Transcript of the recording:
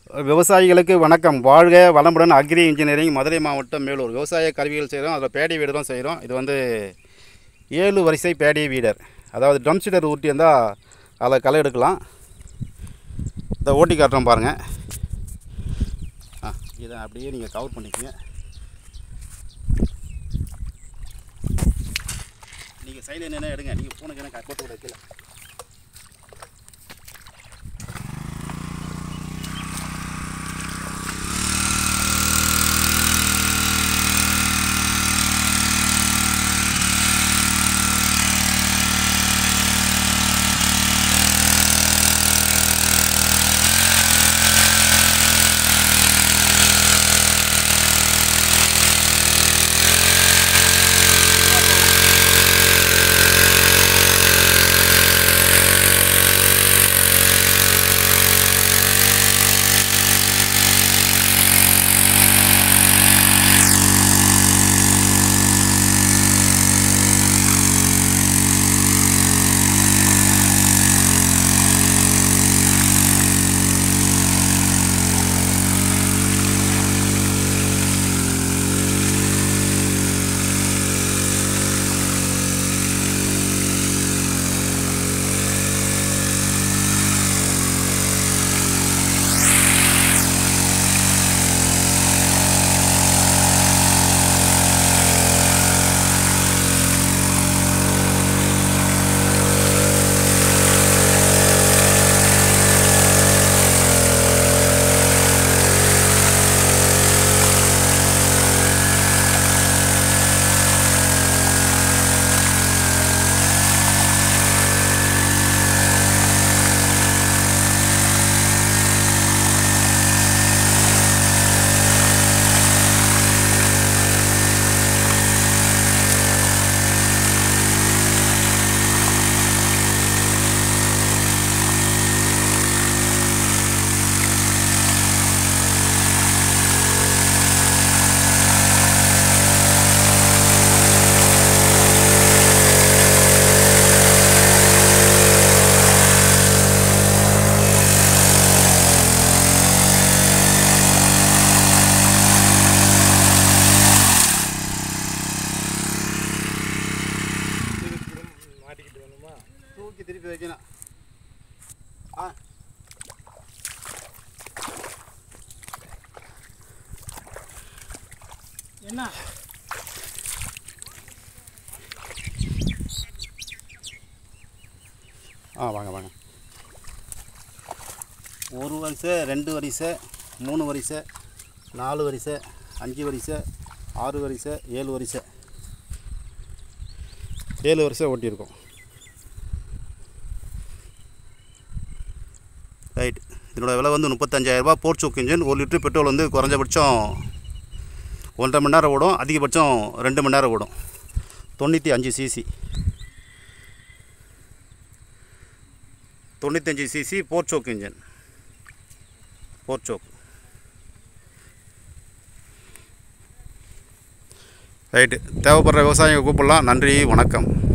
விவசாயிகளுக்கு வணக்கம் வாழ்க வளமுடன் அக்ரி இன்ஜினியரிங் மதுரை மாவட்டம் மேலூர் விவசாய கருவிகள் செய்கிறோம் அதில் பேடி வீடு தான் செய்கிறோம் இது வந்து ஏழு வரிசை பேடி வீடர் அதாவது ட்ரம் சீடர் ஊட்டி இருந்தால் அதில் களை எடுக்கலாம் இதை ஓட்டி காட்டுறோம் பாருங்கள் ஆ இதை அப்படியே நீங்கள் கவர் பண்ணிக்கங்க நீங்கள் சைடில் என்ன எடுங்க நீங்கள் பூனைக்கு என்ன போட்டு கூட வைக்கல மாட்டிக்கிட்டு வேணுமா தூக்கி திருப்பி வைக்கணும் ஆ என்ன ஆ வாங்க வாங்க ஒரு வரிசை ரெண்டு வரிசை மூணு வரிசை நாலு வரிசை அஞ்சு வரிசை ஆறு வரிசை ஏழு வரிசை ஏழு வரிசை ஓட்டியிருக்கோம் ரைட் இதனோட விலை வந்து முப்பத்தஞ்சாயிரரூபா போர்ச்சோக் இன்ஜின் ஒரு லிட்டர் பெட்ரோல் வந்து குறைஞ்சபட்சம் ஒன்றரை மணி நேரம் ஓடும் அதிகபட்சம் ரெண்டு மணி நேரம் ஓடும் தொண்ணூற்றி அஞ்சு சிசி தொண்ணூத்தஞ்சு CC four stroke engine four stroke right தேவைப்படுற விவசாயிங்க கூப்பிடலாம் நன்றி வணக்கம்